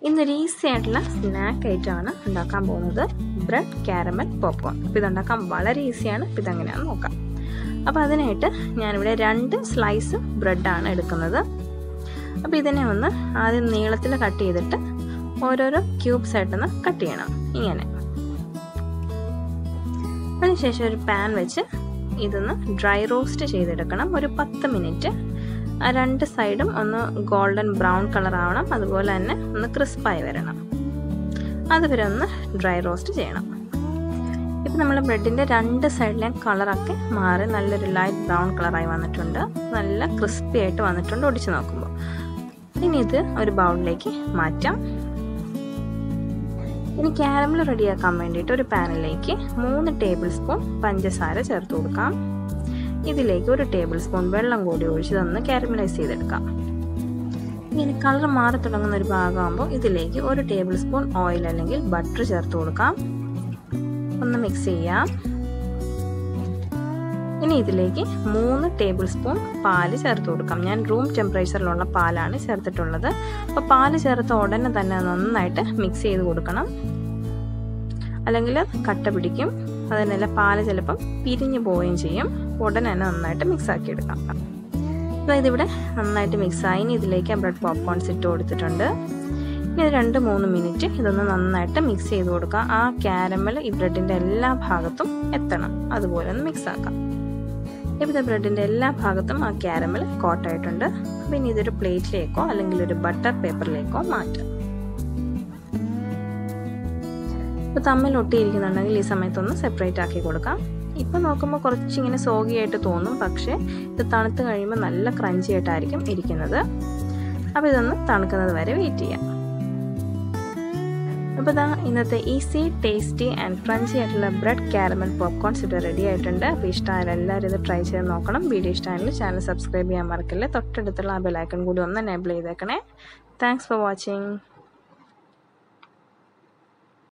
ഇന്നൊരു ഈസി ആയിട്ടുള്ള സ്നാക്ക് ഐറ്റമാണ് ഉണ്ടാക്കാൻ പോകുന്നത് ബ്രെഡ് കാരമൽ പോപ്കോൺ അപ്പോൾ ഇതുണ്ടാക്കാൻ വളരെ ഈസിയാണ് അപ്പോൾ ഇതെങ്ങനെയാണെന്ന് നോക്കാം അപ്പോൾ അതിനായിട്ട് ഞാനിവിടെ രണ്ട് സ്ലൈസ് ബ്രെഡാണ് എടുക്കുന്നത് അപ്പോൾ ഇതിനെ ഒന്ന് ആദ്യം നീളത്തിൽ കട്ട് ചെയ്തിട്ട് ഓരോരോ ക്യൂബ്സ് ആയിട്ടൊന്ന് കട്ട് ചെയ്യണം ഇങ്ങനെ അതിനുശേഷം ഒരു പാൻ വെച്ച് ഇതൊന്ന് ഡ്രൈ റോസ്റ്റ് ചെയ്തെടുക്കണം ഒരു പത്ത് മിനിറ്റ് ആ രണ്ട് സൈഡും ഒന്ന് ഗോൾഡൻ ബ്രൗൺ കളർ ആവണം അതുപോലെ തന്നെ ഒന്ന് ക്രിസ്പായി വരണം അതുവരെ ഒന്ന് ഡ്രൈ റോസ്റ്റ് ചെയ്യണം ഇപ്പം നമ്മൾ ബ്രെഡിൻ്റെ രണ്ട് സൈഡിലെയും കളറൊക്കെ മാറി നല്ലൊരു ലൈറ്റ് ബ്രൗൺ കളറായി വന്നിട്ടുണ്ട് നല്ല ക്രിസ്പി ആയിട്ട് വന്നിട്ടുണ്ട് ഒടിച്ച് നോക്കുമ്പോൾ ഇനി ഇത് ഒരു ബൗളിലേക്ക് മാറ്റാം ഇനി ക്യാരമൽ റെഡിയാക്കാൻ വേണ്ടിയിട്ട് ഒരു പാനിലേക്ക് മൂന്ന് ടേബിൾ സ്പൂൺ പഞ്ചസാര ചേർത്ത് കൊടുക്കാം ഇതിലേക്ക് ഒരു ടേബിൾ സ്പൂൺ വെള്ളം കൂടി ഒഴിച്ച് തന്ന് കാരമലൈസ് ചെയ്തെടുക്കാം ഇങ്ങനെ കളർ മാറി തുടങ്ങുന്ന ഒരു ഭാഗമാകുമ്പോൾ ഇതിലേക്ക് ഒരു ടേബിൾ സ്പൂൺ ഓയിൽ അല്ലെങ്കിൽ ബട്ടർ ചേർത്ത് കൊടുക്കാം ഒന്ന് മിക്സ് ചെയ്യാം ഇനി ഇതിലേക്ക് മൂന്ന് ടേബിൾ സ്പൂൺ പാല് ചേർത്ത് കൊടുക്കാം ഞാൻ റൂം ടെമ്പറേച്ചറിലുള്ള പാലാണ് ചേർത്തിട്ടുള്ളത് അപ്പോൾ പാല് ചേർത്ത ഉടനെ തന്നെ നന്നായിട്ട് മിക്സ് ചെയ്ത് കൊടുക്കണം അല്ലെങ്കിൽ കട്ട പിടിക്കും അതിനല്ല പാല് ചിലപ്പം പിരിഞ്ഞു പോവുകയും ചെയ്യും ഉടനെ തന്നെ നന്നായിട്ട് മിക്സ് ആക്കി എടുക്കാം അതായത് ഇവിടെ നന്നായിട്ട് മിക്സായി ഇനി ഇതിലേക്ക് ബ്രെഡ് പോപ്കോൺസ് ഇട്ട് കൊടുത്തിട്ടുണ്ട് ഇനി രണ്ട് മൂന്ന് മിനിറ്റ് ഇതൊന്ന് നന്നായിട്ട് മിക്സ് ചെയ്ത് കൊടുക്കുക ആ ക്യാരമൽ ഈ ബ്രെഡിൻ്റെ എല്ലാ ഭാഗത്തും എത്തണം അതുപോലെ ഒന്ന് മിക്സ് ആക്കാം ഇപ്പോൾ ഇത് ബ്രെഡിൻ്റെ എല്ലാ ഭാഗത്തും ആ ക്യാരമൽ കോട്ടായിട്ടുണ്ട് അപ്പോൾ ഇനി ഇതൊരു പ്ലേറ്റിലേക്കോ അല്ലെങ്കിൽ ഒരു ബട്ടർ പേപ്പറിലേക്കോ മാറ്റാം ഇപ്പോൾ തമ്മിൽ ഒട്ടിയിരിക്കുന്നുണ്ടെങ്കിൽ ഈ സമയത്തൊന്ന് സെപ്പറേറ്റ് ആക്കി കൊടുക്കാം ഇപ്പം നോക്കുമ്പോൾ കുറച്ചിങ്ങനെ സോഗിയായിട്ട് തോന്നും പക്ഷേ ഇത് തണുത്ത് കഴിയുമ്പോൾ നല്ല ക്രഞ്ചി ആയിട്ടായിരിക്കും ഇരിക്കുന്നത് അപ്പോൾ ഇതൊന്ന് തണുക്കുന്നത് വരെ വെയിറ്റ് ചെയ്യാം അപ്പോൾ ഇതാ ഇന്നത്തെ ഈസി ടേസ്റ്റി ആൻഡ് ക്രഞ്ചി ആയിട്ടുള്ള ബ്രെഡ് കാരമൽ പോപ്കോൺസ് ഇവിടെ റെഡി ആയിട്ടുണ്ട് അപ്പോൾ ഇഷ്ടമായാലും എല്ലാവരും ഇത് ട്രൈ ചെയ്ത് നോക്കണം വീഡിയോ ഇഷ്ടമായാലും ചാനൽ സബ്സ്ക്രൈബ് ചെയ്യാൻ മറക്കില്ല തൊട്ടടുത്തുള്ള ആ ബെലൈക്കൺ കൂടി ഒന്ന് എനേബിൾ ചെയ്തേക്കണേ താങ്ക്സ് ഫോർ വാച്ചിങ്